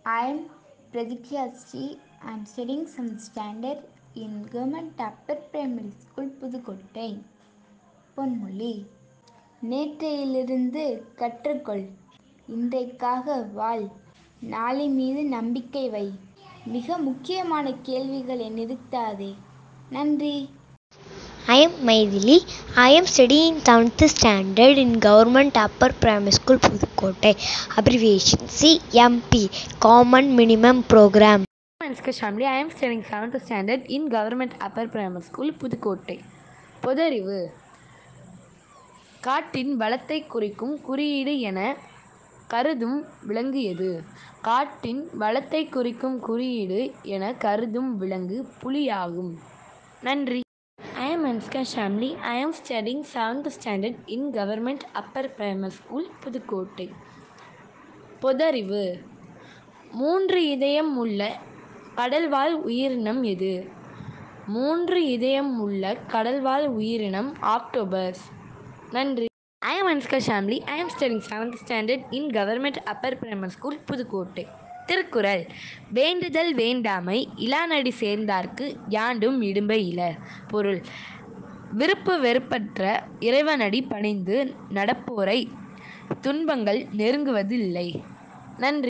I am Pratikya Sri. I am studying some standard in Government Upper Primary School, Pudukkottai பொன்மொழி நேற்றையிலிருந்து கற்றுக்கொள் இன்றைக்காக வாழ் நாளை மீது நம்பிக்கை வை மிக முக்கியமான கேள்விகளை நிறுத்தாதே நன்றி I am Maithili. I am studying 7th standard in Government Upper Primary School, Pudukottai. Abbreviation CMP Common Minimum Program. Manskar Shamli. I am studying 7th standard in Government Upper Primary School, Pudukkottai பொதறிவு காட்டின் வளத்தை குறிக்கும் குறியீடு என கருதும் விலங்கு எது காட்டின் வளத்தை குறிக்கும் குறியீடு என கருதும் விலங்கு புலியாகும் நன்றி I am Anska Shamli. I am studying 7th standard in Government Upper Primary School, Pudukkottai பொதறிவு மூன்று இதயம் உள்ள கடல்வாழ் உயிரினம் எது மூன்று இதயம் உள்ள கடல்வாழ் உயிரினம் ஆக்டோபஸ் நன்றி I am Anska Shamli. I am studying 7th standard in Government Upper Primary School, Pudukkottai Thirukkural வேண்டுதல் வேண்டாமை இலானடி சேர்ந்தார்க்கு யாண்டும் இடும்பை இல பொருள் விருப்பு வெறுப்பற்ற இறைவனடி பணிந்து நடப்போரை துன்பங்கள் நெருங்குவதில்லை நன்றி